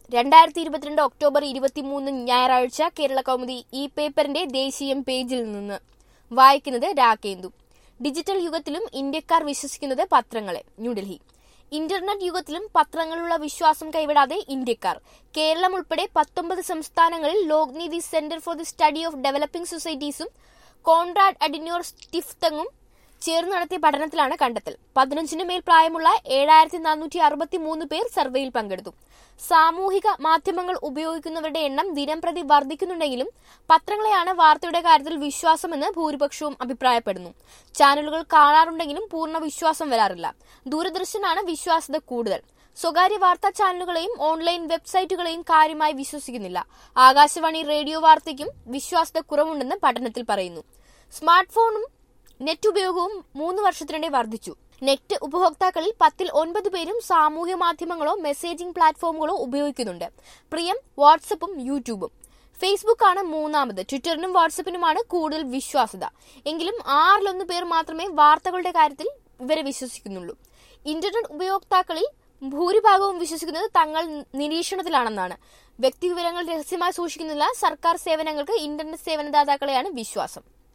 രണ്ടായിരത്തി ഇരുപത്തിരണ്ട് ഒക്ടോബർ ഇരുപത്തിമൂന്ന് ഞായറാഴ്ച കേരള കൗമുദി ഈ പേപ്പറിന്റെ ദേശീയം പേജിൽ നിന്ന് വായിക്കുന്നത് രാകേന്ദു ഡിജിറ്റൽ യുഗത്തിലും ഇന്ത്യക്കാർ വിശ്വസിക്കുന്നത് പത്രങ്ങളെ ന്യൂഡൽഹി ഇന്റർനെറ്റ് യുഗത്തിലും പത്രങ്ങളുള്ള വിശ്വാസം കൈവിടാതെ ഇന്ത്യക്കാർ കേരളം ഉൾപ്പെടെ പത്തൊമ്പത് സംസ്ഥാനങ്ങളിൽ Lokniti centre for the study of developing സൊസൈറ്റീസും കോൺറാഡ് അഡിന്യോർ സ്റ്റിഫ്തങ്ങും ചേർന്ന് നടത്തിയ പഠനത്തിലാണ് കണ്ടെത്തൽ പതിനഞ്ചിനു മേൽ പ്രായമുള്ള ഏഴായിരത്തി നാനൂറ്റി അറുപത്തി മൂന്ന് പേർ സർവേയിൽ പങ്കെടുത്തു സാമൂഹിക മാധ്യമങ്ങൾ ഉപയോഗിക്കുന്നവരുടെ എണ്ണം ദിനംപ്രതി വർദ്ധിക്കുന്നുണ്ടെങ്കിലും പത്രങ്ങളെയാണ് വാർത്തയുടെ കാര്യത്തിൽ വിശ്വാസമെന്ന് ഭൂരിപക്ഷവും അഭിപ്രായപ്പെടുന്നു ചാനലുകൾ കാണാറുണ്ടെങ്കിലും പൂർണ്ണ വിശ്വാസം വരാറില്ല ദൂരദർശനാണ് വിശ്വാസ്യത കൂടുതൽ സ്വകാര്യ വാർത്താ ചാനലുകളെയും ഓൺലൈൻ വെബ്സൈറ്റുകളെയും കാര്യമായി വിശ്വസിക്കുന്നില്ല ആകാശവാണി റേഡിയോ വാർത്തയ്ക്കും വിശ്വാസ്യത കുറവുണ്ടെന്ന് പഠനത്തിൽ പറയുന്നു സ്മാർട്ട് ഫോണും നെറ്റ് ഉപയോഗവും മൂന്ന് വർഷത്തിനിടെ വർദ്ധിച്ചു നെറ്റ് ഉപഭോക്താക്കളിൽ പത്തിൽ ഒൻപത് പേരും സാമൂഹ്യ മാധ്യമങ്ങളോ മെസ്സേജിംഗ് പ്ലാറ്റ്ഫോമുകളോ ഉപയോഗിക്കുന്നുണ്ട് പ്രിയം വാട്സപ്പും യൂട്യൂബും ഫേസ്ബുക്കാണ് മൂന്നാമത് ട്വിറ്ററിനും വാട്സപ്പിനുമാണ് കൂടുതൽ വിശ്വാസ്യത എങ്കിലും ആറിലൊന്ന് പേർ മാത്രമേ വാർത്തകളുടെ കാര്യത്തിൽ ഇവരെ വിശ്വസിക്കുന്നുള്ളൂ ഇന്റർനെറ്റ് ഉപയോക്താക്കളിൽ ഭൂരിഭാഗവും വിശ്വസിക്കുന്നത് തങ്ങൾ നിരീക്ഷണത്തിലാണെന്നാണ് വ്യക്തിവിവരങ്ങൾ രഹസ്യമായി സൂക്ഷിക്കുന്നില്ല സർക്കാർ സേവനങ്ങൾക്ക് ഇന്റർനെറ്റ് സേവനദാതാക്കളെയാണ് വിശ്വാസം